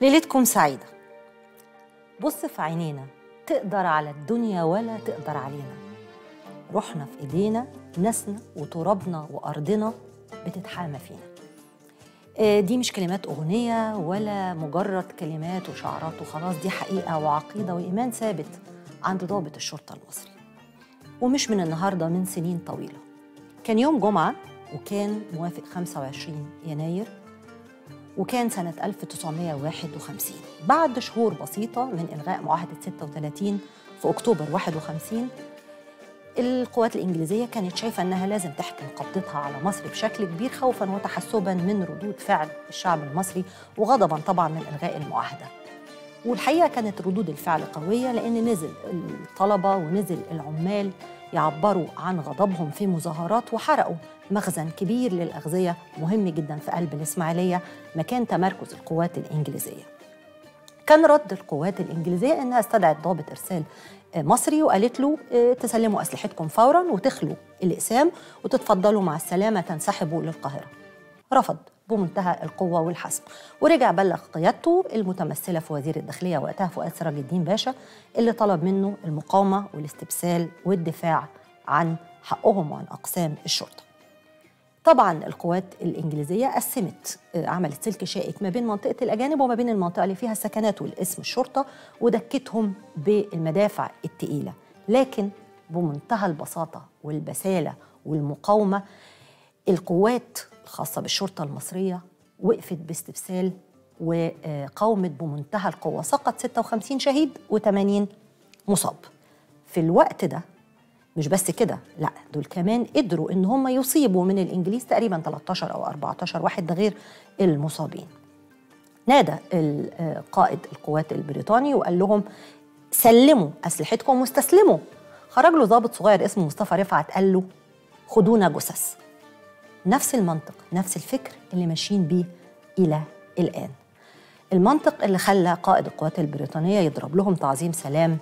ليلتكم سعيدة بص في عينينا تقدر على الدنيا ولا تقدر علينا روحنا في ايدينا ناسنا وترابنا وارضنا بتتحامى فينا آه، دي مش كلمات أغنية ولا مجرد كلمات وشعارات وخلاص دي حقيقة وعقيدة وإيمان ثابت عند ضابط الشرطة المصري ومش من النهاردة من سنين طويلة كان يوم جمعة وكان موافق 25 يناير وكان سنة 1951 بعد شهور بسيطة من إلغاء معاهدة 36 في أكتوبر 51 القوات الإنجليزية كانت شايفة أنها لازم تحكم قبضتها على مصر بشكل كبير خوفا وتحسبا من ردود فعل الشعب المصري وغضبا طبعا من إلغاء المعاهدة والحقيقة كانت ردود الفعل قوية لأن نزل الطلبة ونزل العمال يعبروا عن غضبهم في مظاهرات وحرقوا مخزن كبير للأغذية مهم جدا في قلب الإسماعيلية مكان تمركز القوات الإنجليزية كان رد القوات الإنجليزية إنها استدعت ضابط إرسال مصري وقالت له آه، تسلموا أسلحتكم فورا وتخلوا الإقسام وتتفضلوا مع السلامة تنسحبوا للقاهرة رفض بمنتهى القوة والحسم ورجع بلغ قيادته المتمثلة في وزير الداخلية وقتها فؤاد سراج الدين باشا اللي طلب منه المقاومة والاستبسال والدفاع عن حقهم وعن أقسام الشرطة طبعا القوات الإنجليزية قسمت آه، عملت سلك شائك ما بين منطقة الأجانب وما بين المنطقة اللي فيها السكنات والاسم الشرطة ودكتهم بالمدافع التقيلة لكن بمنتهى البساطة والبسالة والمقاومة القوات الخاصة بالشرطة المصرية وقفت باستبسال وقاومت بمنتهى القوة سقط 56 شهيد و80 مصاب في الوقت ده مش بس كده لا دول كمان قدروا ان هم يصيبوا من الانجليز تقريبا 13 او 14 واحد ده غير المصابين نادى ال- آه، قائد القوات البريطاني وقال لهم سلموا اسلحتكم واستسلموا خرج له ضابط صغير اسمه مصطفى رفعت قال له خدونا جثث نفس المنطق نفس الفكر اللي ماشيين بيه الى الان المنطق اللي خلى قائد القوات البريطانيه يضرب لهم تعظيم سلام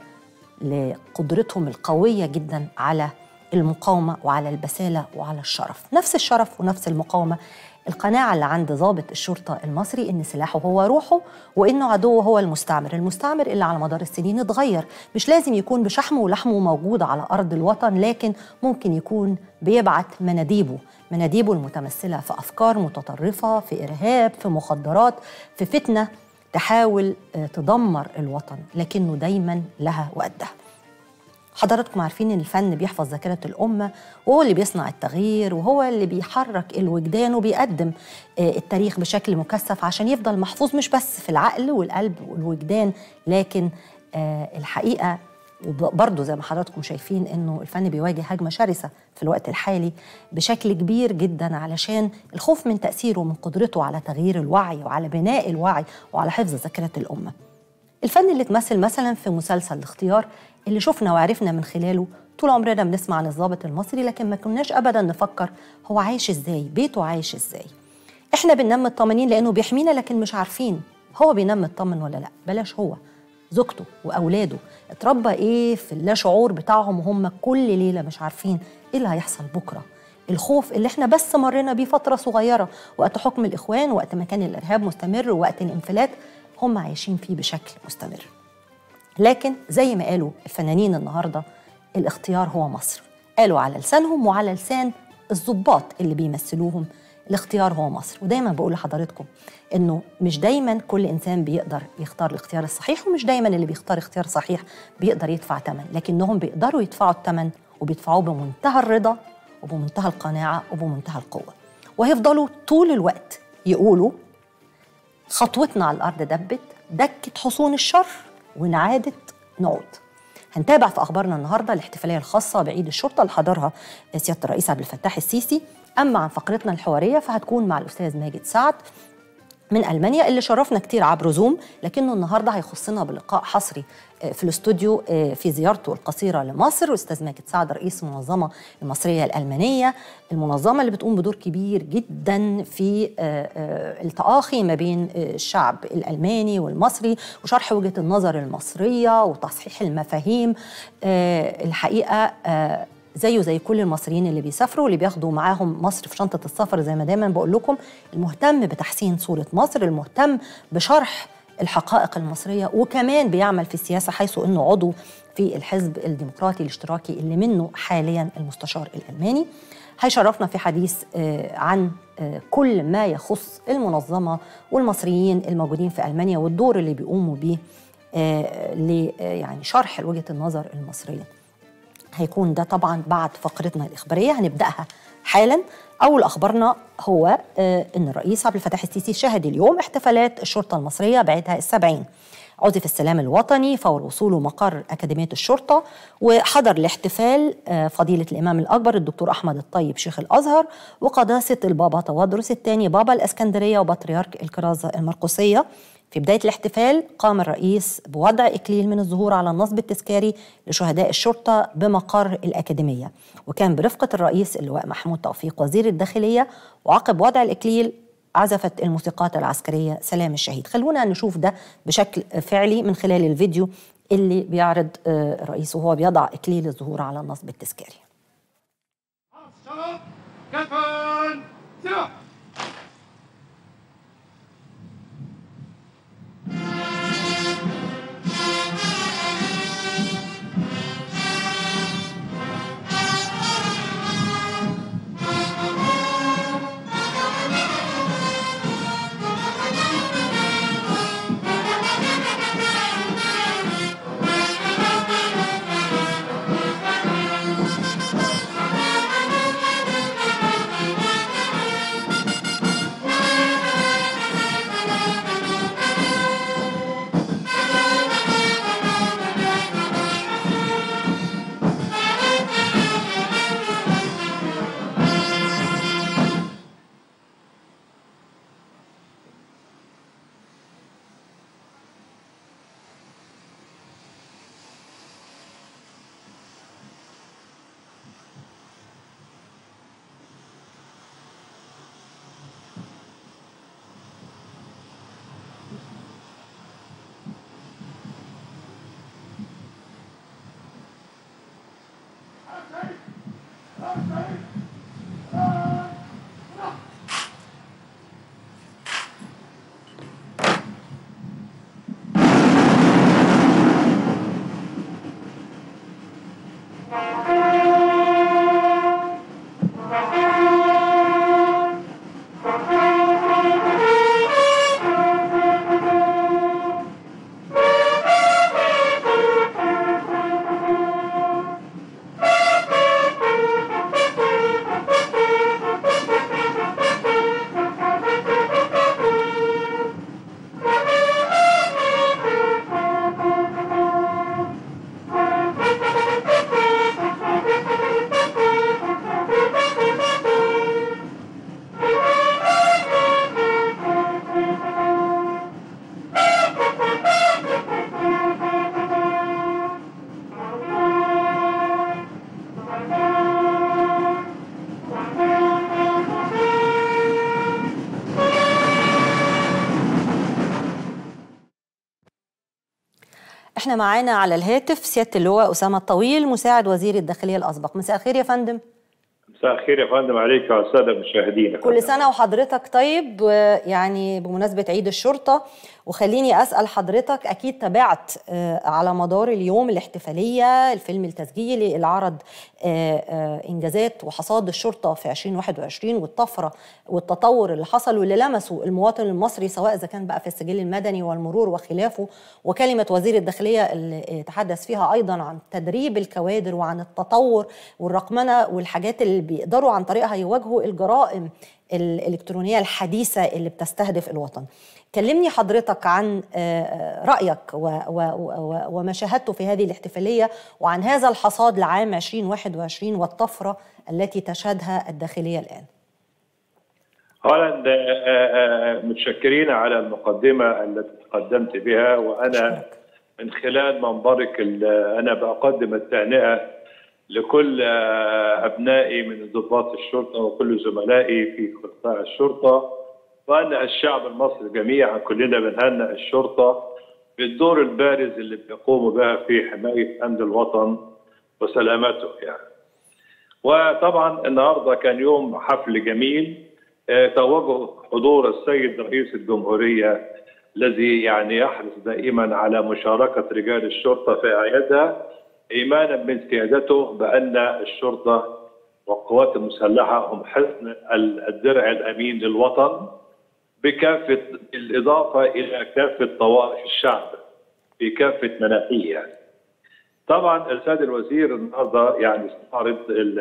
لقدرتهم القويه جدا على المقاومه وعلى البساله وعلى الشرف نفس الشرف ونفس المقاومه القناعه اللي عند ضابط الشرطه المصري ان سلاحه هو روحه وانه عدوه هو المستعمر المستعمر اللي على مدار السنين اتغير مش لازم يكون بشحمه ولحمه موجود على ارض الوطن لكن ممكن يكون بيبعت مناديبه مناديبه المتمثله في افكار متطرفه في ارهاب في مخدرات في فتنه تحاول آه، تدمر الوطن لكنه دايما لها وقتها حضراتكم عارفين ان الفن بيحفظ ذاكره الامه وهو اللي بيصنع التغيير وهو اللي بيحرك الوجدان وبيقدم آه، التاريخ بشكل مكثف عشان يفضل محفوظ مش بس في العقل والقلب والوجدان لكن آه، الحقيقه وبرضه زي ما حضراتكم شايفين انه الفن بيواجه هجمه شرسه في الوقت الحالي بشكل كبير جدا علشان الخوف من تاثيره من قدرته على تغيير الوعي وعلى بناء الوعي وعلى حفظ ذاكره الامه. الفن اللي اتمثل مثلا في مسلسل الاختيار اللي شفنا وعرفنا من خلاله طول عمرنا بنسمع عن الضابط المصري لكن ما كناش ابدا نفكر هو عايش ازاي بيته عايش ازاي احنا بننام مطمنين لانه بيحمينا لكن مش عارفين هو بينام مطمن ولا لا بلاش هو زوجته واولاده اتربى ايه في اللاشعور بتاعهم وهم كل ليله مش عارفين ايه اللي هيحصل بكره الخوف اللي احنا بس مرينا بيه فتره صغيره وقت حكم الاخوان وقت ما كان الارهاب مستمر ووقت الانفلات هم عايشين فيه بشكل مستمر لكن زي ما قالوا الفنانين النهارده الاختيار هو مصر قالوا على لسانهم وعلى لسان الضباط اللي بيمثلوهم الاختيار هو مصر ودايما بقول لحضراتكم انه مش دايما كل انسان بيقدر يختار الاختيار الصحيح ومش دايما اللي بيختار اختيار صحيح بيقدر يدفع ثمن لكنهم بيقدروا يدفعوا الثمن وبيدفعوه بمنتهى الرضا وبمنتهى القناعه وبمنتهى القوه وهيفضلوا طول الوقت يقولوا خطوتنا على الارض دبت دكت حصون الشر وانعادت نعود هنتابع في اخبارنا النهارده الاحتفاليه الخاصه بعيد الشرطه اللي حضرها سياده الرئيس عبد الفتاح السيسي اما عن فقرتنا الحواريه فهتكون مع الاستاذ ماجد سعد من المانيا اللي شرفنا كتير عبر زوم لكنه النهارده هيخصنا بلقاء حصري آه، في الاستوديو آه، في زيارته القصيره لمصر الاستاذ ماجد سعد رئيس المنظمه المصريه الالمانيه المنظمه اللي بتقوم بدور كبير جدا في آه، آه، التآخي ما بين آه، الشعب الالماني والمصري وشرح وجهه النظر المصريه وتصحيح المفاهيم آه، الحقيقه آه، زيه زي كل المصريين اللي بيسافروا واللي بياخدوا معاهم مصر في شنطه السفر زي ما دايما بقول لكم المهتم بتحسين صوره مصر المهتم بشرح الحقائق المصريه وكمان بيعمل في السياسه حيث انه عضو في الحزب الديمقراطي الاشتراكي اللي منه حاليا المستشار الالماني هيشرفنا في حديث عن كل ما يخص المنظمه والمصريين الموجودين في المانيا والدور اللي بيقوموا بيه ل يعني شرح وجهه النظر المصريه. هيكون ده طبعا بعد فقرتنا الاخباريه هنبداها حالا اول اخبارنا هو ان الرئيس عبد الفتاح السيسي شهد اليوم احتفالات الشرطه المصريه بعيدها السبعين عزف السلام الوطني فور وصوله مقر أكاديمية الشرطة وحضر الاحتفال فضيلة الإمام الأكبر الدكتور أحمد الطيب شيخ الأزهر وقداسة البابا توادرس الثاني بابا الإسكندرية وبطريرك الكرازة المرقسية في بداية الاحتفال قام الرئيس بوضع إكليل من الزهور على النصب التذكاري لشهداء الشرطة بمقر الأكاديمية وكان برفقة الرئيس اللواء محمود توفيق وزير الداخلية وعقب وضع الإكليل عزفت الموسيقات العسكرية سلام الشهيد خلونا نشوف ده بشكل فعلي من خلال الفيديو اللي بيعرض الرئيس وهو بيضع إكليل الزهور على النصب التذكاري احنا معانا على الهاتف سياده اللواء اسامه الطويل مساعد وزير الداخليه الاسبق مساء الخير يا فندم مساء الخير يا فندم عليك وعلى الساده المشاهدين كل سنه وحضرتك طيب يعني بمناسبه عيد الشرطه وخليني اسال حضرتك اكيد تابعت على مدار اليوم الاحتفاليه الفيلم التسجيلي اللي عرض انجازات وحصاد الشرطه في 2021 والطفره والتطور اللي حصل واللي لمسوا المواطن المصري سواء اذا كان بقى في السجل المدني والمرور وخلافه وكلمه وزير الداخليه اللي تحدث فيها ايضا عن تدريب الكوادر وعن التطور والرقمنه والحاجات اللي بيقدروا عن طريقها يواجهوا الجرائم الالكترونيه الحديثه اللي بتستهدف الوطن. كلمني حضرتك عن رايك وما شاهدته في هذه الاحتفاليه وعن هذا الحصاد لعام 2021 والطفره التي تشهدها الداخليه الان. اولا متشكرين على المقدمه التي تقدمت بها وانا من خلال منبرك انا بقدم التهنئه لكل ابنائي من ضباط الشرطه وكل زملائي في قطاع الشرطه وان الشعب المصري جميعا كلنا بنهنئ الشرطه بالدور البارز اللي بيقوموا بها في حمايه امن الوطن وسلامته يعني. وطبعا النهارده كان يوم حفل جميل توجه حضور السيد رئيس الجمهوريه الذي يعني يحرص دائما على مشاركة رجال الشرطة في أعيادها إيمانا من سيادته بأن الشرطة والقوات المسلحة هم حصن الدرع الأمين للوطن بكافة الإضافة إلى كافة طوائف الشعب في كافة مناحيه يعني. طبعا السيد الوزير النهارده يعني استعرض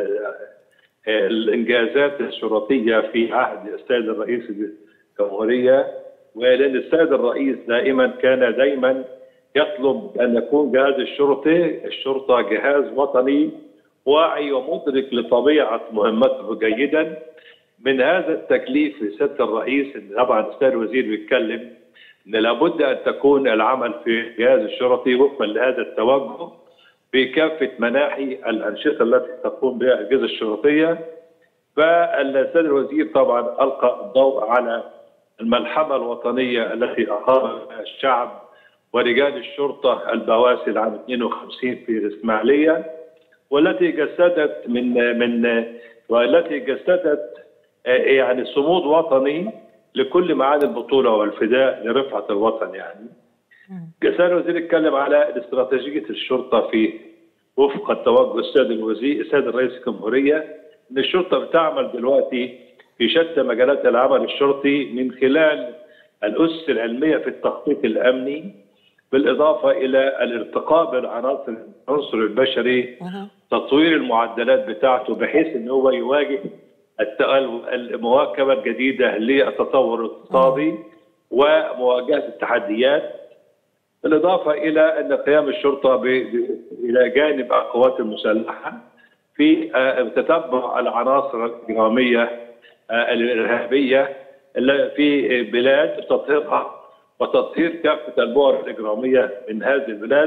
الانجازات الشرطيه في عهد السيد الرئيس الجمهوريه ولان السيد الرئيس دائما كان دائما يطلب ان يكون جهاز الشرطه الشرطه جهاز وطني واعي ومدرك لطبيعه مهمته جيدا من هذا التكليف لسياده الرئيس طبعا السيد الوزير بيتكلم ان لابد ان تكون العمل في الجهاز الشرطي وفقا لهذا التوجه بكافه مناحي الانشطه التي تقوم بها الاجهزه الشرطيه فالسيد الوزير طبعا القى الضوء على الملحمه الوطنيه التي اقام الشعب ورجال الشرطه البواسل عام 52 في الاسماعيليه والتي جسدت من من والتي جسدت يعني صمود وطني لكل معاني البطوله والفداء لرفعه الوطن يعني. سيد الوزير اتكلم على استراتيجيه الشرطه في وفق التوجه السيد الوزير السيد الرئيس الجمهوريه ان الشرطه بتعمل دلوقتي في شتى مجالات العمل الشرطي من خلال الاسس العلميه في التخطيط الامني بالاضافه الى الارتقاء بالعناصر العنصر البشري تطوير المعدلات بتاعته بحيث ان هو يواجه المواكبه الجديده للتطور الاقتصادي ومواجهه التحديات بالاضافه الى ان قيام الشرطه ب... الى جانب القوات المسلحه في تتبع العناصر الاجراميه الارهابيه في بلاد تطهيرها وتطهير كافه البؤر الاجراميه من هذه البلاد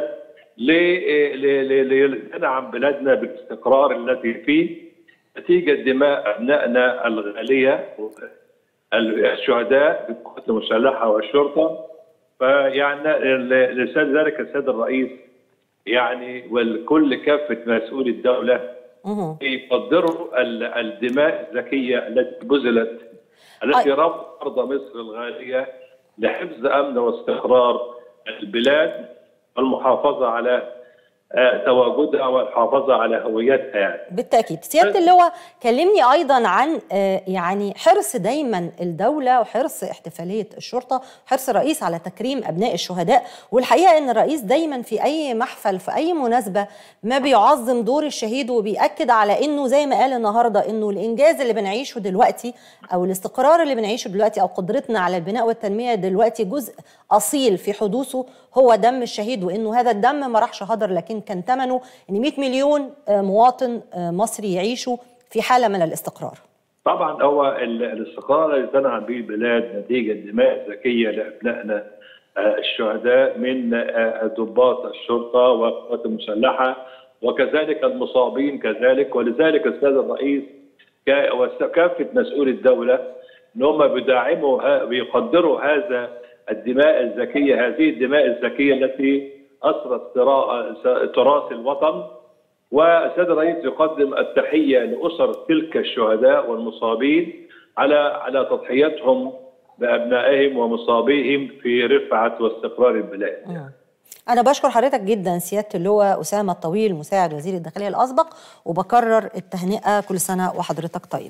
لننعم بلادنا بالاستقرار الذي فيه نتيجه دماء ابنائنا الغاليه الشهداء بالقوات المسلحه والشرطه فيعني لذلك السيد الرئيس يعني والكل كافه مسؤولي الدوله يقدروا الدماء الذكيه التي بذلت التي رفض ارض مصر الغاليه لحفظ امن واستقرار البلاد والمحافظه على تواجدها والحافظه على هويتها يعني. بالتاكيد سياده اللواء كلمني ايضا عن يعني حرص دايما الدوله وحرص احتفاليه الشرطه حرص الرئيس على تكريم ابناء الشهداء والحقيقه ان الرئيس دايما في اي محفل في اي مناسبه ما بيعظم دور الشهيد وبياكد على انه زي ما قال النهارده انه الانجاز اللي بنعيشه دلوقتي او الاستقرار اللي بنعيشه دلوقتي او قدرتنا على البناء والتنميه دلوقتي جزء اصيل في حدوثه هو دم الشهيد وانه هذا الدم ما راحش هدر لكن كان ثمنه ان 100 مليون مواطن مصري يعيشوا في حاله من الاستقرار. طبعا هو الاستقرار الذي تنعم به البلاد نتيجه دماء ذكيه لابنائنا الشهداء من ضباط الشرطه والقوات المسلحه وكذلك المصابين كذلك ولذلك السيد الرئيس وكافه مسؤولي الدوله ان هم بيدعموا بيقدروا هذا الدماء الذكيه هذه الدماء الذكيه التي اثرت تراث الوطن والسيد الرئيس يقدم التحيه لاسر تلك الشهداء والمصابين على على تضحيتهم بابنائهم ومصابيهم في رفعه واستقرار البلاد. أنا بشكر حضرتك جدا سيادة اللواء أسامة الطويل مساعد وزير الداخلية الأسبق وبكرر التهنئة كل سنة وحضرتك طيب.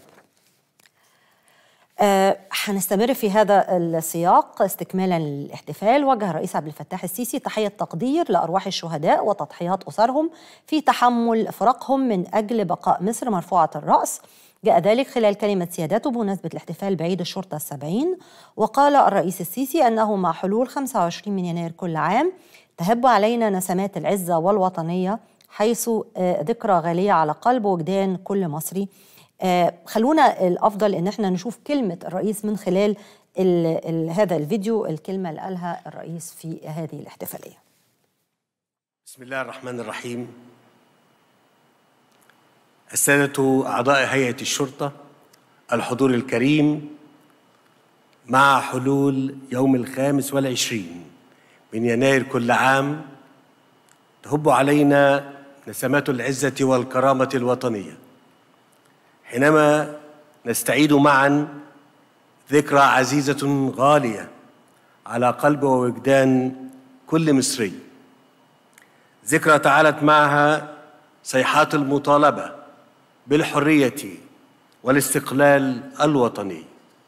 أه هنستمر في هذا السياق استكمالا للاحتفال وجه الرئيس عبد الفتاح السيسي تحية تقدير لأرواح الشهداء وتضحيات أسرهم في تحمل فراقهم من أجل بقاء مصر مرفوعة الرأس جاء ذلك خلال كلمة سيادته بمناسبة الاحتفال بعيد الشرطة السبعين وقال الرئيس السيسي أنه مع حلول 25 من يناير كل عام تهب علينا نسمات العزة والوطنية حيث ذكرى غالية على قلب وجدان كل مصري آه خلونا الافضل ان احنا نشوف كلمه الرئيس من خلال ال ال هذا الفيديو الكلمه اللي قالها الرئيس في هذه الاحتفاليه. بسم الله الرحمن الرحيم. السادة أعضاء هيئة الشرطة الحضور الكريم مع حلول يوم الخامس والعشرين من يناير كل عام تهب علينا نسمات العزة والكرامة الوطنية حينما نستعيد معا ذكرى عزيزة غالية على قلب ووجدان كل مصري ذكرى تعالت معها صيحات المطالبه بالحريه والاستقلال الوطني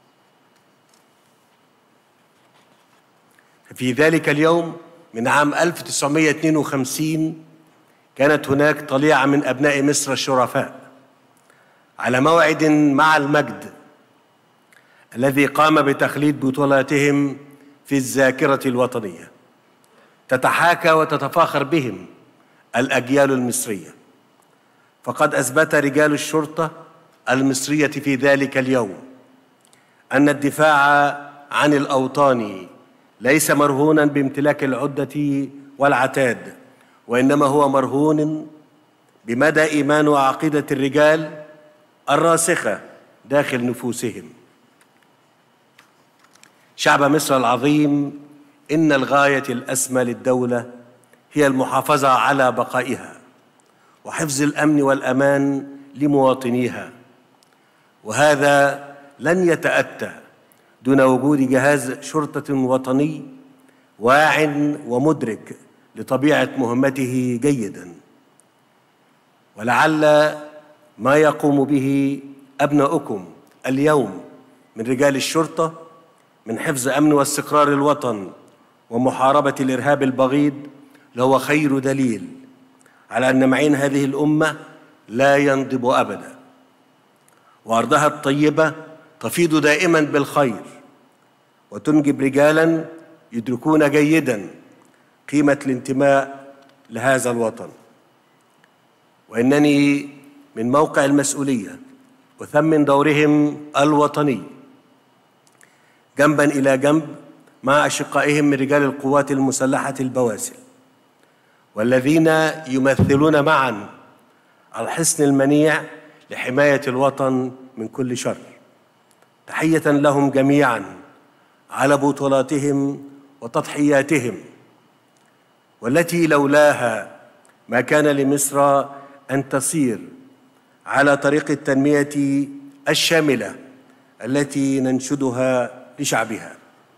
في ذلك اليوم من عام 1952 كانت هناك طليعه من ابناء مصر الشرفاء على موعد مع المجد الذي قام بتخليد بطولاتهم في الذاكره الوطنيه تتحاكى وتتفاخر بهم الاجيال المصريه فقد اثبت رجال الشرطه المصريه في ذلك اليوم ان الدفاع عن الاوطان ليس مرهونا بامتلاك العده والعتاد وانما هو مرهون بمدى ايمان وعقيده الرجال الراسخه داخل نفوسهم شعب مصر العظيم ان الغايه الاسمى للدوله هي المحافظه على بقائها وحفظ الامن والامان لمواطنيها وهذا لن يتاتى دون وجود جهاز شرطه وطني واع ومدرك لطبيعه مهمته جيدا ولعل ما يقوم به ابناؤكم اليوم من رجال الشرطه من حفظ امن واستقرار الوطن ومحاربه الارهاب البغيض لهو خير دليل على ان معين هذه الامه لا ينضب ابدا وارضها الطيبه تفيض دائما بالخير وتنجب رجالا يدركون جيدا قيمه الانتماء لهذا الوطن وانني من موقع المسؤوليه اثمن دورهم الوطني جنبا الى جنب مع اشقائهم من رجال القوات المسلحه البواسل والذين يمثلون معا الحصن المنيع لحمايه الوطن من كل شر تحيه لهم جميعا على بطولاتهم وتضحياتهم والتي لولاها ما كان لمصر ان تسير على طريق التنميه الشامله التي ننشدها لشعبها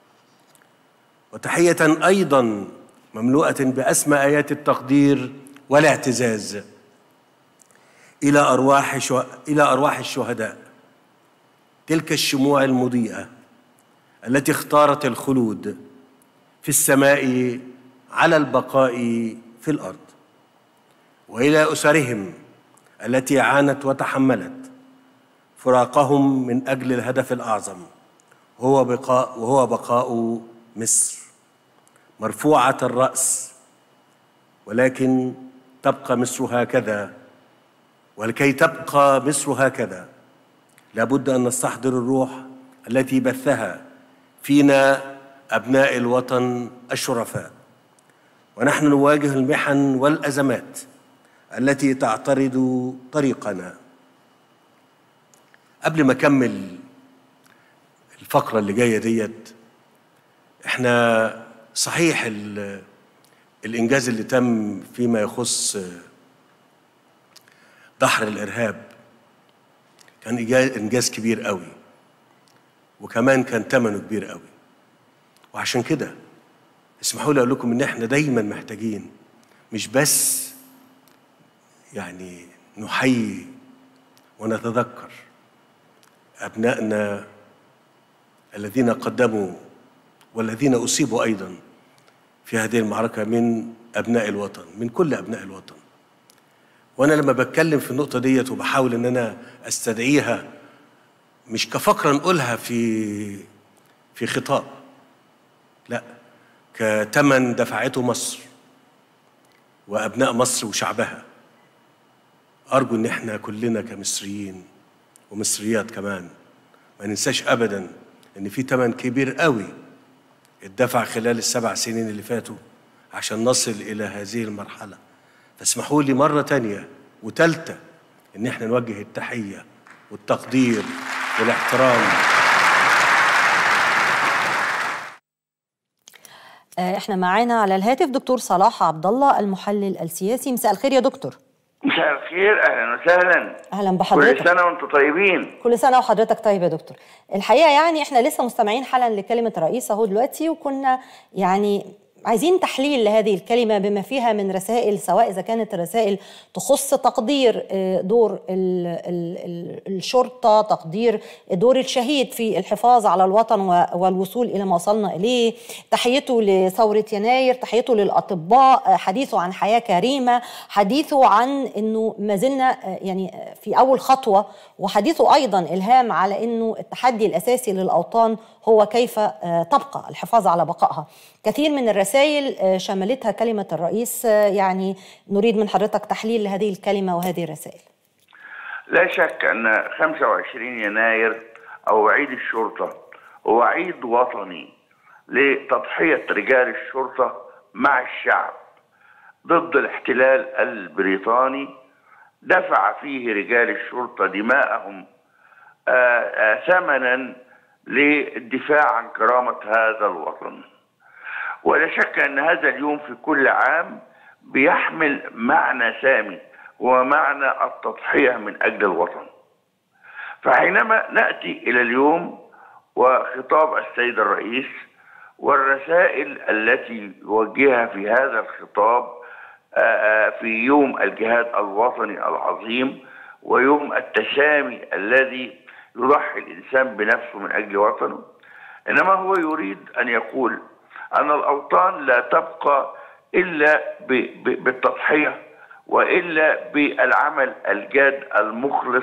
وتحيه ايضا مملوءه باسمى ايات التقدير والاعتزاز الى ارواح شو... الى ارواح الشهداء تلك الشموع المضيئه التي اختارت الخلود في السماء على البقاء في الارض والى اسرهم التي عانت وتحملت فراقهم من اجل الهدف الاعظم وهو بقاء وهو بقاء مصر مرفوعه الراس ولكن تبقى مصر هكذا ولكي تبقى مصر هكذا لابد ان نستحضر الروح التي بثها فينا ابناء الوطن الشرفاء ونحن نواجه المحن والازمات التي تعترض طريقنا قبل ما اكمل الفقره اللي جايه ديت احنا صحيح الانجاز اللي تم فيما يخص دحر الارهاب كان انجاز كبير قوي وكمان كان ثمنه كبير قوي وعشان كده اسمحوا لي اقول لكم ان احنا دايما محتاجين مش بس يعني نحيي ونتذكر ابنائنا الذين قدموا والذين اصيبوا ايضا في هذه المعركه من ابناء الوطن من كل ابناء الوطن وانا لما بتكلم في النقطه ديت وبحاول ان انا استدعيها مش كفقره نقولها في في خطاب لا كتمن دفعته مصر وابناء مصر وشعبها ارجو ان احنا كلنا كمصريين ومصريات كمان ما ننساش ابدا ان في ثمن كبير قوي اتدفع خلال السبع سنين اللي فاتوا عشان نصل الى هذه المرحله فاسمحوا لي مره تانية وتالتة ان احنا نوجه التحيه والتقدير والاحترام احنا معانا على الهاتف دكتور صلاح عبد الله المحلل السياسي مساء الخير يا دكتور مساء الخير اهلا وسهلا اهلا كل بحضرتك سنه وانتم طيبين كل سنه وحضرتك طيب يا دكتور الحقيقه يعني احنا لسه مستمعين حالا لكلمه الرئيس اهو دلوقتي وكنا يعني عايزين تحليل لهذه الكلمة بما فيها من رسائل سواء إذا كانت الرسائل تخص تقدير آه، دور ال ال ال الشرطة تقدير دور الشهيد في الحفاظ على الوطن و- والوصول إلى ما وصلنا إليه تحيته لثورة يناير تحيته للأطباء آه، حديثه عن حياة كريمة حديثه عن أنه ما زلنا آه، يعني آه، في أول خطوة وحديثه أيضا إلهام على أنه التحدي الأساسي للأوطان هو كيف آه، تبقى الحفاظ على بقائها كثير من الرسائل آه، شملتها كلمة الرئيس آه، يعني نريد من حضرتك تحليل لهذه الكلمة وهذه الرسائل لا شك ان 25 يناير او عيد الشرطه هو عيد وطني لتضحيه رجال الشرطه مع الشعب ضد الاحتلال البريطاني دفع فيه رجال الشرطه دماءهم آه، آه، ثمنا للدفاع عن كرامه هذا الوطن ولا شك ان هذا اليوم في كل عام بيحمل معنى سامي ومعنى التضحيه من اجل الوطن. فحينما ناتي الى اليوم وخطاب السيد الرئيس والرسائل التي يوجهها في هذا الخطاب آه، آه، في يوم الجهاد الوطني العظيم ويوم التسامي الذي يضحي الانسان بنفسه من اجل وطنه انما هو يريد ان يقول ان الاوطان لا تبقى الا ب- ب- بالتضحيه والا بالعمل الجاد المخلص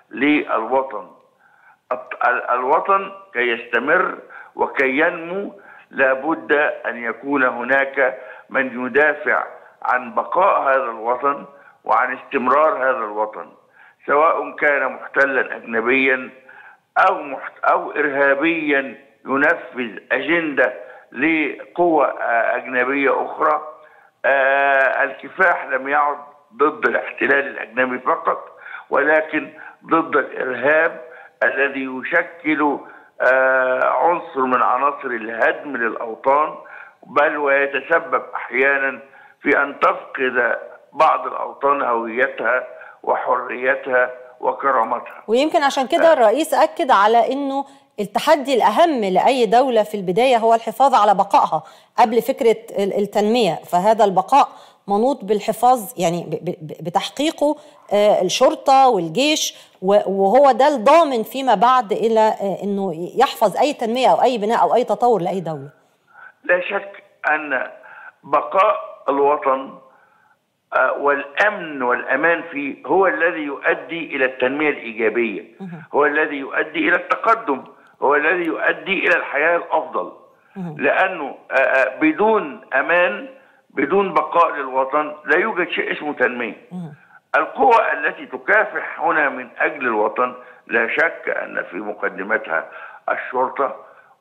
للوطن الط- ال- الوطن كي يستمر وكي ينمو لابد ان يكون هناك من يدافع عن بقاء هذا الوطن وعن استمرار هذا الوطن سواء كان محتلا اجنبيا او محت او ارهابيا ينفذ اجنده لقوى آه، اجنبيه اخرى آه، الكفاح لم يعد ضد الاحتلال الاجنبي فقط ولكن ضد الارهاب الذي يشكل آه، عنصر من عناصر الهدم للاوطان بل ويتسبب احيانا في ان تفقد بعض الاوطان هويتها وحريتها وكرامتها ويمكن عشان كده الرئيس أكد على أنه التحدي الأهم لأي دولة في البداية هو الحفاظ على بقائها قبل فكرة ال- التنمية فهذا البقاء منوط بالحفاظ يعني ب- ب- بتحقيقه آه، الشرطة والجيش و- وهو ده الضامن فيما بعد إلى آه، أنه يحفظ أي تنمية أو أي بناء أو أي تطور لأي دولة لا شك ان بقاء الوطن آه، والامن والامان فيه هو الذي يؤدي الى التنميه الايجابيه هو الذي يؤدي الى التقدم هو الذي يؤدي الى الحياه الافضل لانه آه، آه، بدون امان بدون بقاء للوطن لا يوجد شيء اسمه تنميه القوى التي تكافح هنا من اجل الوطن لا شك ان في مقدمتها الشرطه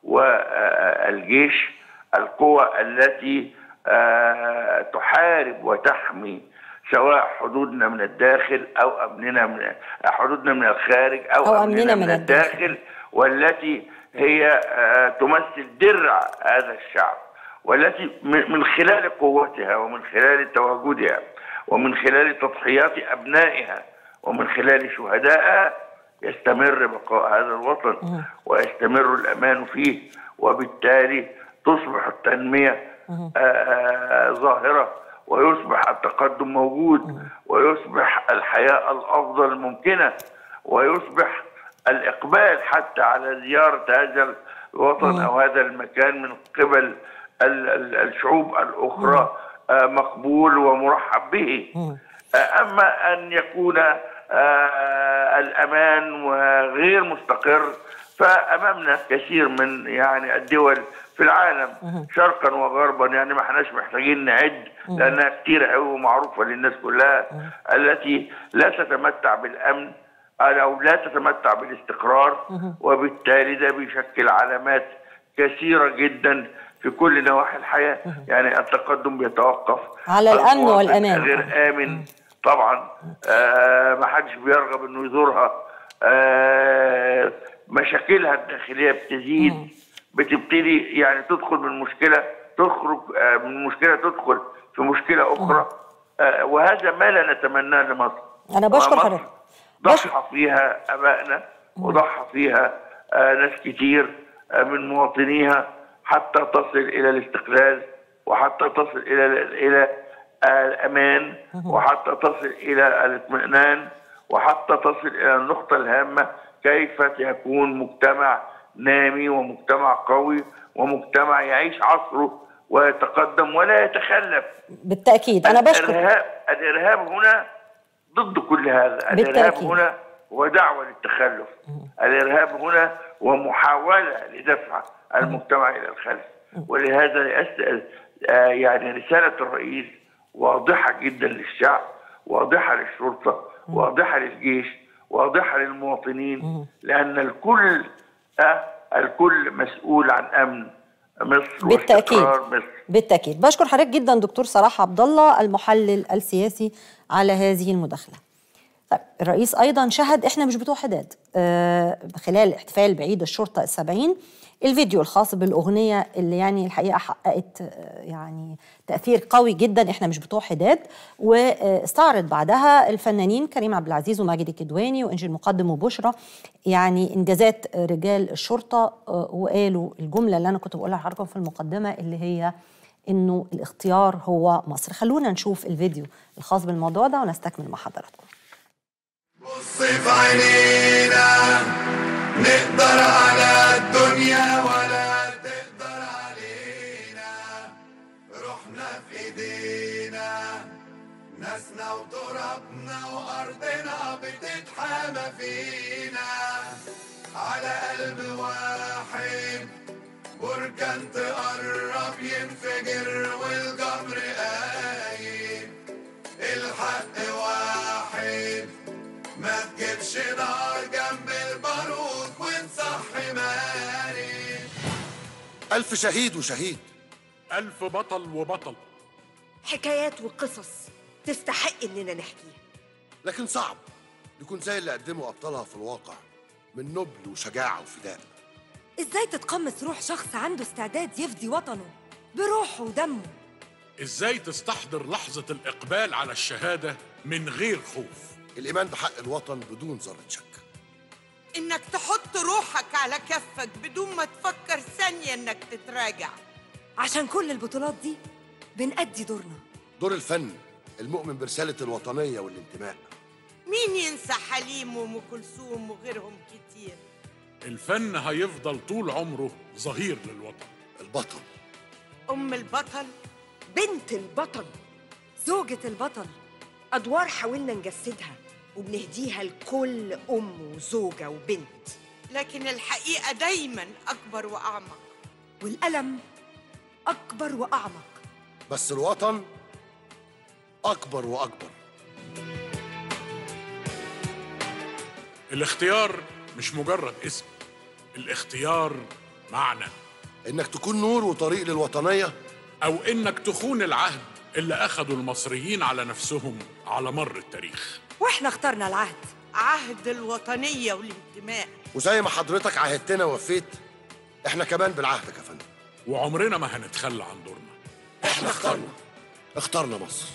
والجيش القوى التي آه، تحارب وتحمي سواء حدودنا من الداخل او امننا من حدودنا من الخارج او, أو أمننا من الداخل والتي هي آه، تمثل درع هذا الشعب والتي من من خلال قوتها ومن خلال تواجدها ومن خلال تضحيات ابنائها ومن خلال شهدائها يستمر بقاء هذا الوطن ويستمر الامان فيه وبالتالي تصبح التنميه آه، آه، ظاهره ويصبح التقدم موجود ويصبح الحياه الافضل ممكنه ويصبح الاقبال حتى على زياره هذا الوطن او هذا المكان من قبل ال- ال- الشعوب الاخرى آه، مقبول ومرحب به آه، اما ان يكون آه، الامان وغير مستقر فامامنا كثير من يعني الدول في العالم شرقا وغربا يعني ما احناش محتاجين نعد لانها كتير قوي ومعروفه للناس كلها التي لا تتمتع بالامن او لا تتمتع بالاستقرار وبالتالي ده بيشكل علامات كثيره جدا في كل نواحي الحياه يعني التقدم بيتوقف على الأمن المواطن والأمان. غير امن طبعا آه ما حدش بيرغب انه يزورها آه مشاكلها الداخليه بتزيد بتبتدي يعني تدخل من مشكله تخرج آه من مشكله تدخل في مشكله اخرى آه، وهذا ما لا نتمناه لمصر أنا بشكر ومصر حضرتك. بشكر- ضحى فيها ابائنا وضحى فيها آه، ناس كتير آه، من مواطنيها حتى تصل الى الاستقلال وحتى تصل الى الى آه، الامان وحتى تصل الى الاطمئنان وحتى تصل الى النقطه الهامه كيف يكون مجتمع نامي ومجتمع قوي ومجتمع يعيش عصره ويتقدم ولا يتخلف بالتاكيد انا بشكر الارهاب الارهاب هنا ضد كل هذا الارهاب بالتأكيد. هنا هو دعوه للتخلف الارهاب هنا هو محاوله لدفع المجتمع الى الخلف ولهذا لأس- آه، يعني رساله الرئيس واضحه جدا للشعب واضحه للشرطه واضحه للجيش واضحه للمواطنين لان الكل آه، الكل مسؤول عن امن مصر بالتاكيد واستقرار مصر بالتاكيد بشكر حضرتك جدا دكتور صلاح عبد الله المحلل السياسي على هذه المداخله طيب الرئيس ايضا شهد احنا مش بتوع حداد آه خلال احتفال بعيد الشرطه السبعين الفيديو الخاص بالاغنيه اللي يعني الحقيقه حققت آه، يعني تاثير قوي جدا احنا مش بتوع حداد واستعرض بعدها الفنانين كريم عبد العزيز وماجد الكدواني وانجيل مقدم وبشرى يعني انجازات رجال الشرطه آه، وقالوا الجمله اللي انا كنت بقولها لحضراتكم في المقدمه اللي هي انه الاختيار هو مصر خلونا نشوف الفيديو الخاص بالموضوع ده ونستكمل مع حضراتكم بص في عينينا نقدر على الدنيا ولا تقدر علينا روحنا في ايدينا ناسنا وترابنا وارضنا بتتحامى فينا على قلب واحد بركان تقرب ينفجر والجمر قايم الحق واحد ما تجيبش نار جنب البارود ونصحي ماري ألف شهيد وشهيد ألف بطل وبطل حكايات وقصص تستحق اننا نحكيها لكن صعب يكون زي اللي قدموا أبطالها في الواقع من نبل وشجاعة وفداء ازاي تتقمص روح شخص عنده استعداد يفدي وطنه بروحه ودمه إزاي تستحضر لحظة الإقبال على الشهادة من غير خوف الإيمان بحق الوطن بدون ذرة شك انك تحط روحك على كفك بدون ما تفكر ثانية انك تتراجع عشان كل البطولات دي بنأدي دورنا دور الفن المؤمن برسالة الوطنية والانتماء مين ينسى حليم وام كلثوم وغيرهم كتير الفن هيفضل طول عمره ظهير للوطن البطل ام البطل بنت البطل زوجة البطل أدوار حاولنا نجسدها وبنهديها لكل أم وزوجة وبنت لكن الحقيقة دايما اكبر واعمق والألم أكبر وأعمق بس الوطن أكبر وأكبر الاختيار مش مجرد اسم الاختيار معنى إنك تكون نور وطريق للوطنية أو إنك تخون العهد اللي أخدوا المصريين على نفسهم على مر التاريخ وإحنا اخترنا العهد عهد الوطنية والانتماء وزي ما حضرتك عهدتنا ووفيت إحنا كمان بالعهدك يا فندم وعمرنا ما هنتخلى عن دورنا إحنا اخترنا اخترنا مصر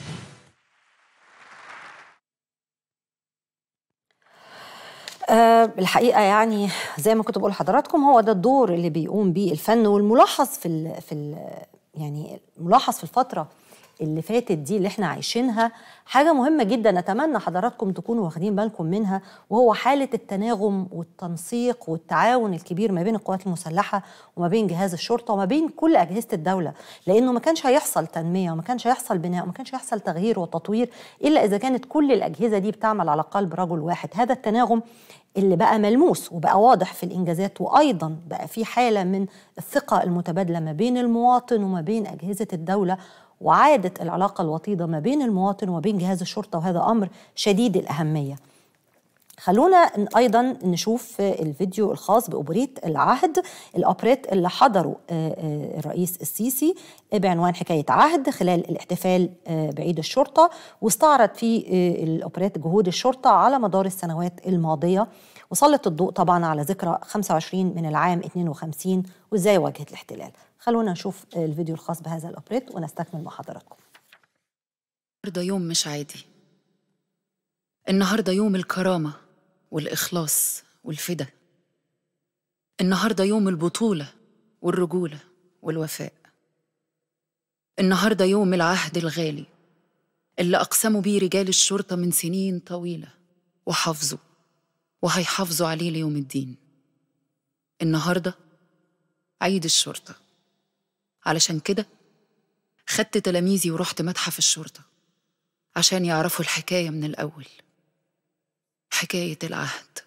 أه الحقيقه يعني زي ما كنت بقول لحضراتكم هو ده الدور اللي بيقوم بيه الفن والملاحظ في ال في ال يعني الملاحظ في الفتره اللي فاتت دي اللي احنا عايشينها حاجه مهمه جدا نتمنى حضراتكم تكونوا واخدين بالكم منها وهو حاله التناغم والتنسيق والتعاون الكبير ما بين القوات المسلحه وما بين جهاز الشرطه وما بين كل اجهزه الدوله لانه ما كانش هيحصل تنميه وما كانش هيحصل بناء وما كانش هيحصل تغيير وتطوير الا اذا كانت كل الاجهزه دي بتعمل على قلب رجل واحد هذا التناغم اللي بقى ملموس وبقى واضح في الانجازات وايضا بقى في حاله من الثقه المتبادله ما بين المواطن وما بين اجهزه الدوله وعادت العلاقه الوطيده ما بين المواطن وما بين جهاز الشرطه وهذا امر شديد الاهميه. خلونا ن- ايضا نشوف الفيديو الخاص باوبريت العهد الاوبريت اللي حضره آه، آه، الرئيس السيسي بعنوان حكايه عهد خلال الاحتفال آه، بعيد الشرطه واستعرض فيه آه، الاوبريت جهود الشرطه على مدار السنوات الماضيه وسلط الضوء طبعا على ذكرى 25 من العام 52 وازاي واجهت الاحتلال خلونا نشوف الفيديو الخاص بهذا الاوبريت ونستكمل مع حضراتكم النهارده يوم مش عادي النهارده يوم الكرامة والإخلاص والفدا النهارده يوم البطولة والرجولة والوفاء النهارده يوم العهد الغالي اللي أقسموا بيه رجال الشرطة من سنين طويلة وحافظوا وهيحافظوا عليه ليوم الدين النهارده عيد الشرطة علشان كده خدت تلاميذي ورحت متحف الشرطة عشان يعرفوا الحكاية من الأول حكاية العهد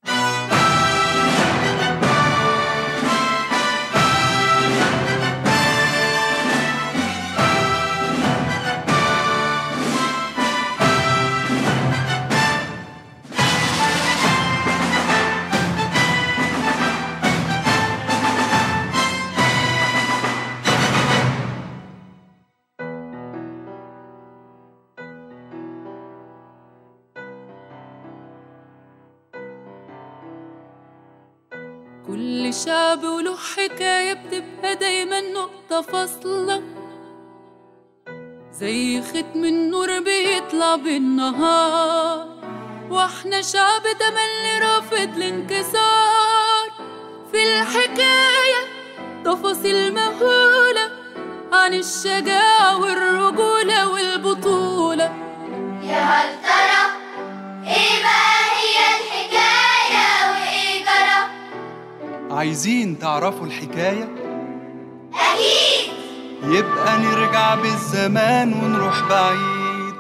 كل شعب وله حكاية بتبقى دايما نقطة فاصلة زي ختم النور بيطلع بالنهار واحنا شعب تملي رافض الانكسار في الحكاية تفاصيل مهولة عن الشجاعة والرجولة والبطولة يا هل ترى ايه بقى هي الحكاية وايه جرى عايزين تعرفوا الحكاية؟ اكيد يبقى نرجع بالزمان ونروح بعيد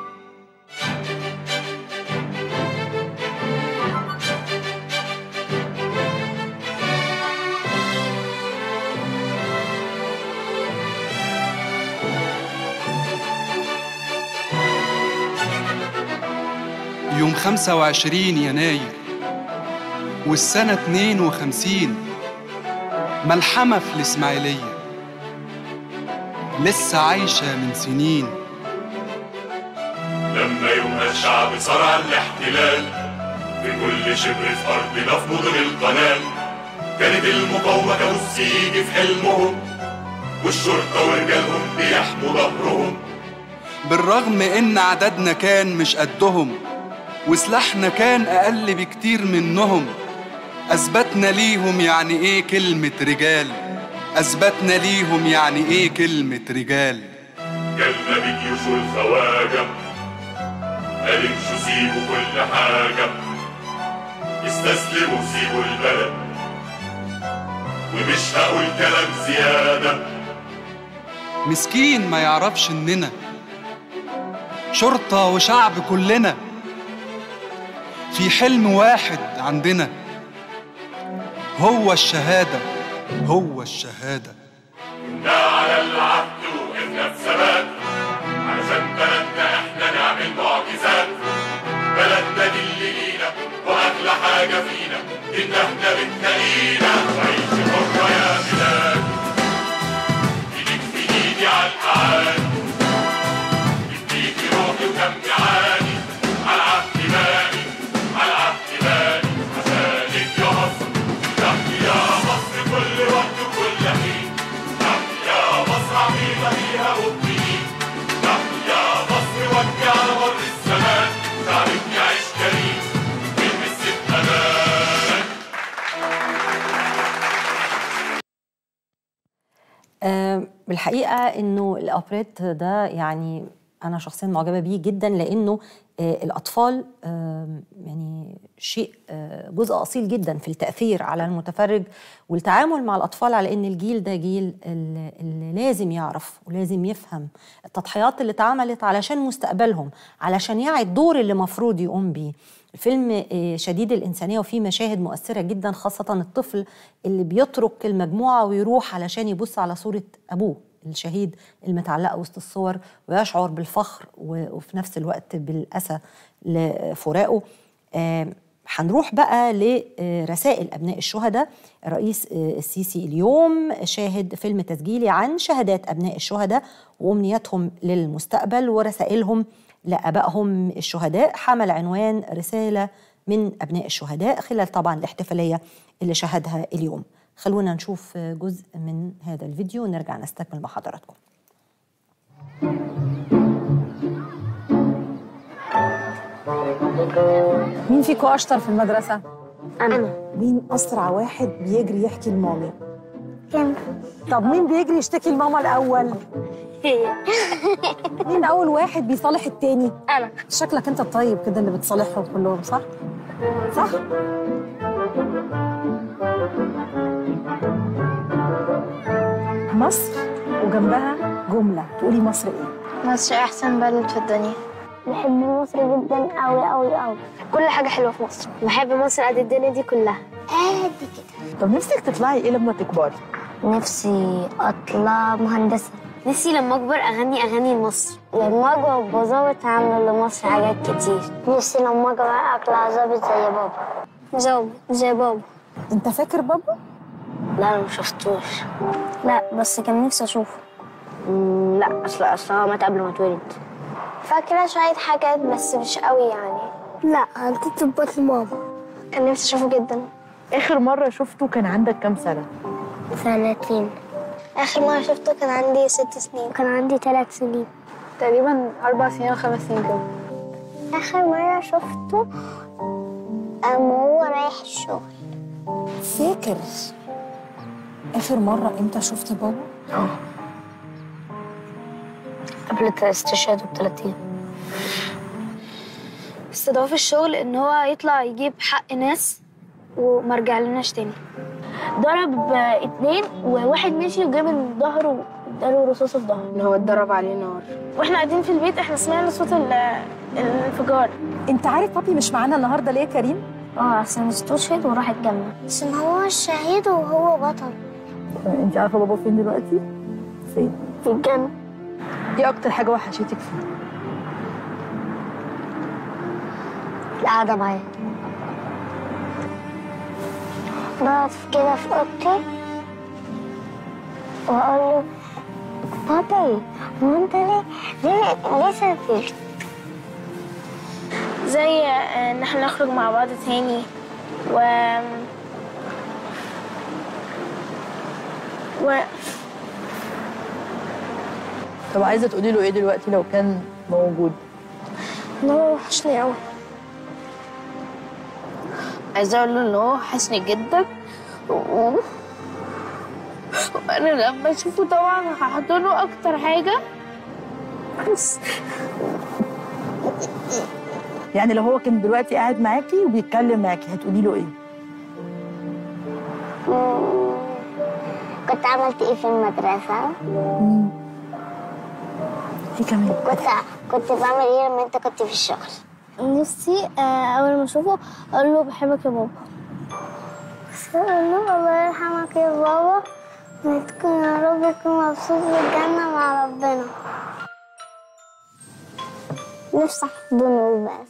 يوم 25 يناير والسنة 52 ملحمة في الإسماعيلية لسه عايشة من سنين لما يبقى الشعب صار على الاحتلال في كل شبر في أرضنا في مدن القناة كانت المقاومة كابوس يجي في حلمهم والشرطة ورجالهم بيحموا ظهرهم بالرغم إن عددنا كان مش قدهم وسلاحنا كان أقل بكتير منهم أثبتنا ليهم يعني إيه كلمة رجال أثبتنا ليهم يعني إيه كلمة رجال جالنا بجيوش الخواجة قال امشوا سيبوا كل حاجة استسلموا سيبوا البلد ومش هقول كلام زيادة مسكين ما يعرفش إننا شرطة وشعب كلنا في حلم واحد عندنا هو الشهادة هو الشهادة كنا على العهد وقفنا بثبات علشان بلدنا احنا نعمل معجزات بلدنا دي اللي لينا واغلى حاجة فينا ان احنا بتلاقينا عيش حرة يا بلاد ايدك في ايدي على القعاد اديكي روحي ودمي عادي على العهد باني على العهد باني عشانك يا مصر تحكي يا مصر كل وقت وكل حين تحكي يا مصر عميقة فيها مبتدين تحكي يا مصر ودي على مر الزمان شعبك يعيش كريم بمسة أمان آه، بالحقيقه انه الاوبريت ده يعني انا شخصيا معجبه بيه جدا لانه آه، الاطفال آه، يعني شيء آه، جزء اصيل جدا في التاثير على المتفرج والتعامل مع الاطفال على ان الجيل ده جيل اللي اللي لازم يعرف ولازم يفهم التضحيات اللي اتعملت علشان مستقبلهم علشان يعي الدور اللي مفروض يقوم بيه الفيلم آه، شديد الإنسانية وفيه مشاهد مؤثرة جدا خاصة الطفل اللي بيترك المجموعة ويروح علشان يبص على صورة أبوه الشهيد المتعلقة وسط الصور ويشعر بالفخر و- وفي نفس الوقت بالأسى لفراقه آه، هنروح بقى لرسائل أبناء الشهداء الرئيس آه، السيسي اليوم شاهد فيلم تسجيلي عن شهادات أبناء الشهداء وأمنياتهم للمستقبل ورسائلهم لآبائهم الشهداء حمل عنوان رسالة من أبناء الشهداء خلال طبعا الاحتفالية اللي شهدها اليوم خلونا نشوف جزء من هذا الفيديو ونرجع نستكمل مع حضراتكم مين فيكم اشطر في المدرسه انا مين اسرع واحد بيجري يحكي لمامي كم طب مين بيجري يشتكي لماما الاول هي مين اول واحد بيصالح التاني انا شكلك انت الطيب كده اللي بتصالحهم كلهم صح صح مصر وجنبها جمله تقولي مصر ايه مصر احسن بلد في الدنيا بحب مصر جدا قوي قوي قوي كل حاجه حلوه في مصر بحب مصر قد الدنيا دي كلها قد كده طب نفسك تطلعي ايه لما تكبري نفسي اطلع مهندسه نفسي لما اكبر اغني اغاني لمصر لما اكبر ابقى ظابط هعمل لمصر حاجات كتير نفسي لما اكبر اطلع ظابط زي بابا ظابط زي بابا انت فاكر بابا لا انا ما شفتوش لا بس كان نفسي اشوفه مم، لا اصل اصل هو مات قبل ما اتولد فاكره شويه حاجات بس مش قوي يعني لا انت تظبط ماما كان نفسي اشوفه جدا اخر مره شفته كان عندك كام سنه سنتين آخر مرة شفته كان عندي ست سنين كان عندي ثلاث سنين تقريبا أربع سنين أو خمس سنين كده آخر مرة شفته أما هو رايح الشغل فاكر اخر مره امتى شفت بابا اه قبل استشهاده بثلاث أيام استدعوه في الشغل إن هو يطلع يجيب حق ناس وما رجع لناش تاني ضرب آه، اتنين وواحد مشي وجاب من ظهره اداله رصاصه في ظهره ان هو اتضرب عليه نار واحنا قاعدين في البيت احنا سمعنا صوت ال- الانفجار انت عارف بابي مش معانا النهارده ليه يا كريم اه عشان استشهد وراح الجنة عشان هو الشهيد وهو بطل انت عارفه بابا فين دلوقتي فين في الجنة ايه اكتر حاجه وحشتك فيه القعدة معاه بقعد كده في اوضتي واقول له بابي هو انت ليه ليه ليه سافرت؟ زي آه، ان احنا نخرج مع بعض تاني و و طب عايزه تقولي له ايه دلوقتي لو كان موجود ان هو وحشني قوي عايزه اقول له ان هو وحشني جدا و... وانا لما اشوفه طبعا هحضنه اكتر حاجه بس يعني لو هو كان دلوقتي قاعد معاكي وبيتكلم معاكي هتقولي له ايه كنت عملت ايه في المدرسه ايه كمان كنت كنت بعمل ايه لما انت كنت في الشغل نفسي آه، اول ما اشوفه اقول له بحبك يا بابا بس اقول له الله يرحمك يا بابا وتكون يا رب تكون مبسوط في الجنه مع ربنا نفسي احضنه بس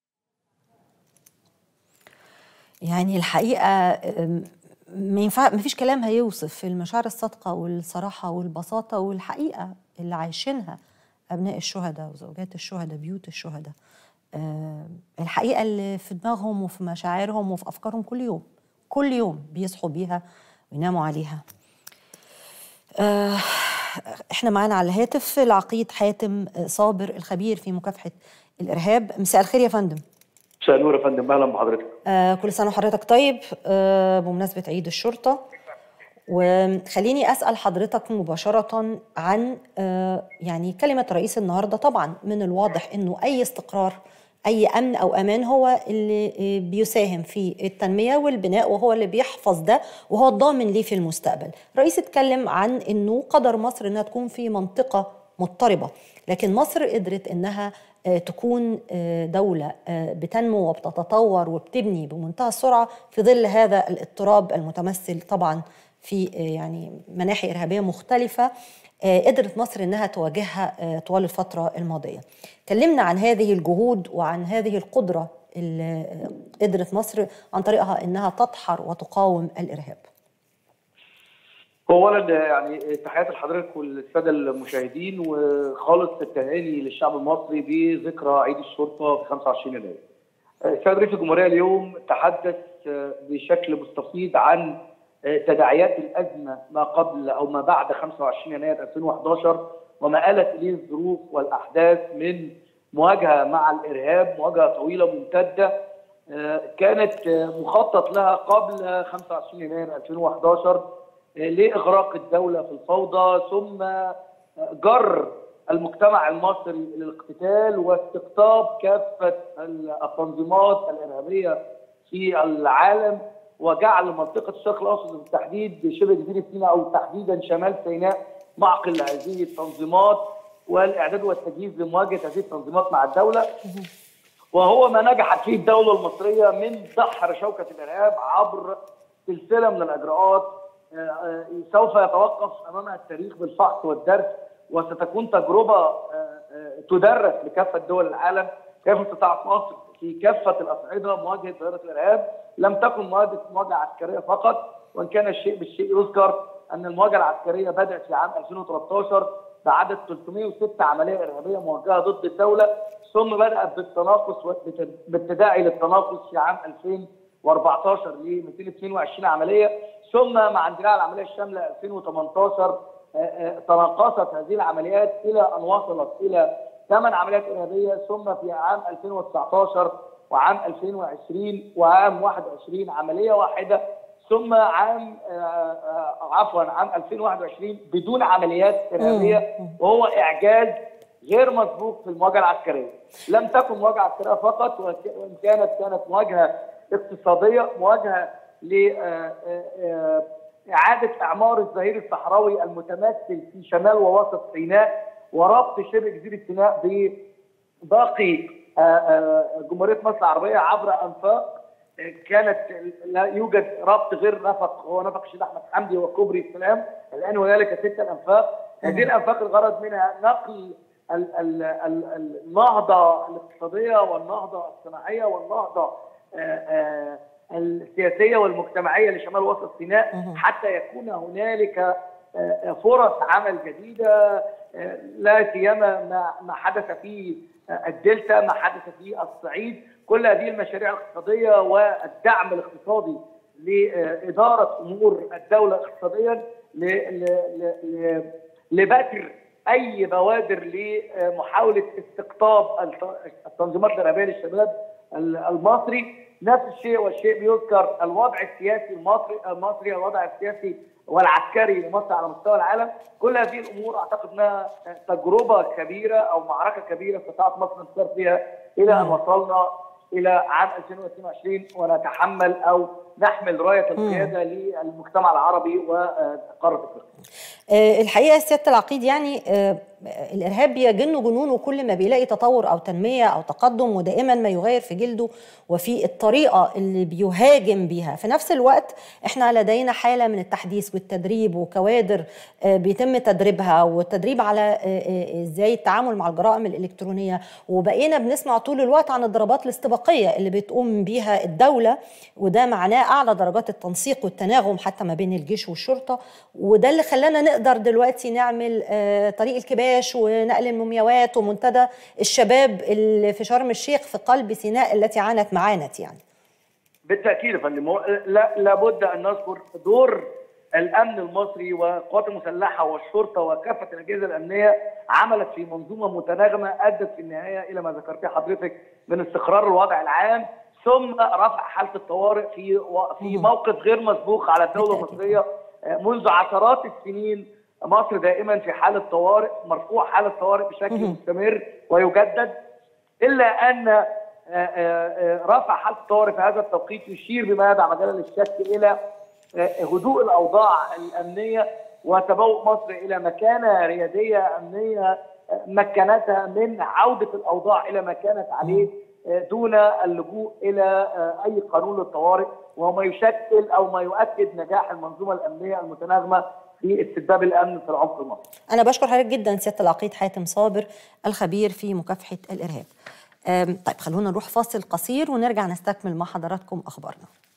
يعني الحقيقة أم، ما ينفع ما فيش كلام هيوصف المشاعر الصادقة والصراحة والبساطة والحقيقة اللي عايشينها أبناء الشهداء وزوجات الشهداء بيوت الشهداء أم، الحقيقة اللي في دماغهم وفي مشاعرهم وفي أفكارهم كل يوم كل يوم بيصحوا بيها ويناموا عليها آه، احنا معانا على الهاتف العقيد حاتم صابر الخبير في مكافحة الإرهاب مساء الخير يا فندم مساء النور يا فندم اهلا بحضرتك آه كل سنة وحضرتك طيب آه بمناسبة عيد الشرطة وخليني أسأل حضرتك مباشرة عن آه يعني كلمة رئيس النهاردة طبعا من الواضح أنه أي استقرار أي أمن أو أمان هو اللي آه، بيساهم في التنمية والبناء وهو اللي بيحفظ ده وهو الضامن ليه في المستقبل رئيس اتكلم عن أنه قدر مصر أنها تكون في منطقة مضطربة لكن مصر قدرت أنها آه، تكون آه، دولة آه، بتنمو وبتتطور وبتبني بمنتهى السرعة في ظل هذا الاضطراب المتمثل طبعا في آه، يعني مناحي إرهابية مختلفة آه، قدرت مصر انها تواجهها آه، طوال الفتره الماضيه. كلمنا عن هذه الجهود وعن هذه القدره اللي آه، قدرت مصر عن طريقها انها تدحر وتقاوم الارهاب. هو اولا يعني تحياتي لحضرتك والساده المشاهدين وخالص التهاني للشعب المصري بذكرى عيد الشرطه في 25 يناير. السيد رئيس الجمهوريه اليوم تحدث بشكل مستفيض عن تداعيات الازمه ما قبل او ما بعد 25 يناير 2011 وما آلت اليه الظروف والاحداث من مواجهه مع الارهاب مواجهه طويله ممتده آه، كانت آه، مخطط لها قبل 25 يناير 2011 آه، لاغراق الدوله في الفوضى ثم آه، جر المجتمع المصري الى الاقتتال واستقطاب كافه التنظيمات الارهابيه في العالم وجعل منطقه الشرق الاوسط بالتحديد شبه جزيره سيناء او تحديدا شمال سيناء معقل لهذه التنظيمات والاعداد والتجهيز لمواجهه هذه التنظيمات مع الدوله وهو ما نجحت فيه الدوله المصريه من دحر شوكه الارهاب عبر سلسله من الاجراءات آه، آه، سوف يتوقف امامها التاريخ بالفحص والدرس وستكون تجربه آه، آه، تدرس لكافه دول العالم كيف استطاعت مصر في كافه الاصعده مواجهه ظاهره الارهاب لم تكن مواجهه مواجهه عسكريه فقط وان كان الشيء بالشيء يذكر ان المواجهه العسكريه بدات في عام 2013 بعدد 306 عمليه ارهابيه موجهه ضد الدوله ثم بدات بالتناقص وبت- بالتداعي للتناقص في عام 2014 ل 222 عمليه ثم مع اندلاع العمليه الشامله 2018 آه، آه، تناقصت هذه العمليات الى ان وصلت الى ثمان عمليات ارهابيه ثم في عام 2019 وعام 2020 وعام 21 عمليه واحده ثم عام آه، آه، عفوا عام 2021 بدون عمليات ارهابيه وهو اعجاز غير مسبوق في المواجهه العسكريه. لم تكن مواجهه عسكريه فقط وك- وان كانت كانت مواجهه اقتصاديه مواجهه ل آه، آه، آه، اعاده اعمار الظهير الصحراوي المتمثل في شمال ووسط سيناء وربط شبه جزيره سيناء بباقي آه، آه، جمهوريه مصر العربيه عبر انفاق آه، كانت لا يوجد ربط غير نفق هو نفق الشيخ احمد حمدي وكوبري السلام الان هنالك ست الانفاق هذه الانفاق الغرض منها نقل ال- ال- ال- النهضه الاقتصاديه والنهضه الصناعيه والنهضه آه، آه، السياسيه والمجتمعيه لشمال وسط سيناء حتى يكون هنالك آه، آه، فرص عمل جديده آه، لا سيما ما ما حدث في آه، الدلتا ما حدث في الصعيد كل هذه المشاريع الاقتصاديه والدعم الاقتصادي لاداره امور الدوله اقتصاديا ل- ل- ل- ل- لبتر اي بوادر لمحاوله استقطاب الت- التنظيمات الارهابيه للشباب ال- المصري نفس الشيء والشيء بيذكر الوضع السياسي المصري المصري الوضع السياسي والعسكري لمصر على مستوى العالم كل هذه الامور اعتقد انها تجربه كبيره او معركه كبيره استطاعت مصر انتصار فيها الى ان وصلنا الى عام 2022 ونتحمل او نحمل رايه القياده للمجتمع العربي وقاره افريقيا. آه، الحقيقه سياده العقيد يعني آه، الارهاب بيجن جنونه كل ما بيلاقي تطور او تنميه او تقدم ودائما ما يغير في جلده وفي الطريقه اللي بيهاجم بيها في نفس الوقت احنا لدينا حاله من التحديث والتدريب وكوادر آه، بيتم تدريبها والتدريب على آه، آه، ازاي التعامل مع الجرائم الالكترونيه وبقينا بنسمع طول الوقت عن الضربات الاستباقيه اللي بتقوم بيها الدوله وده معناه اعلى درجات التنسيق والتناغم حتى ما بين الجيش والشرطه وده اللي خلانا نقدر دلوقتي نعمل آه، طريق الكباش ونقل المومياوات ومنتدى الشباب اللي في شرم الشيخ في قلب سيناء التي عانت معانت يعني بالتاكيد يا فندم هو لا لابد ان نذكر دور الامن المصري والقوات المسلحه والشرطه وكافه الاجهزه الامنيه عملت في منظومه متناغمه ادت في النهايه الى ما ذكرتيه حضرتك من استقرار الوضع العام ثم رفع حاله الطوارئ في و- في موقف غير مسبوق على الدوله المصريه آه، منذ عشرات السنين مصر دائما في حاله طوارئ مرفوع حاله طوارئ بشكل مستمر ويجدد الا ان آه، آه، آه، رفع حاله الطوارئ في هذا التوقيت يشير بما يدع مجال للشك الى آه، هدوء الاوضاع الامنيه وتبوء مصر الى مكانه رياديه امنيه آه، مكنتها من عوده الاوضاع الى ما كانت عليه آه، دون اللجوء الى آه، اي قانون للطوارئ وهو ما يشكل او ما يؤكد نجاح المنظومه الامنيه المتناغمه في استتباب الامن في العمق المصري. انا بشكر حضرتك جدا سياده العقيد حاتم صابر الخبير في مكافحه الارهاب أم، طيب خلونا نروح فاصل قصير ونرجع نستكمل مع حضراتكم اخبارنا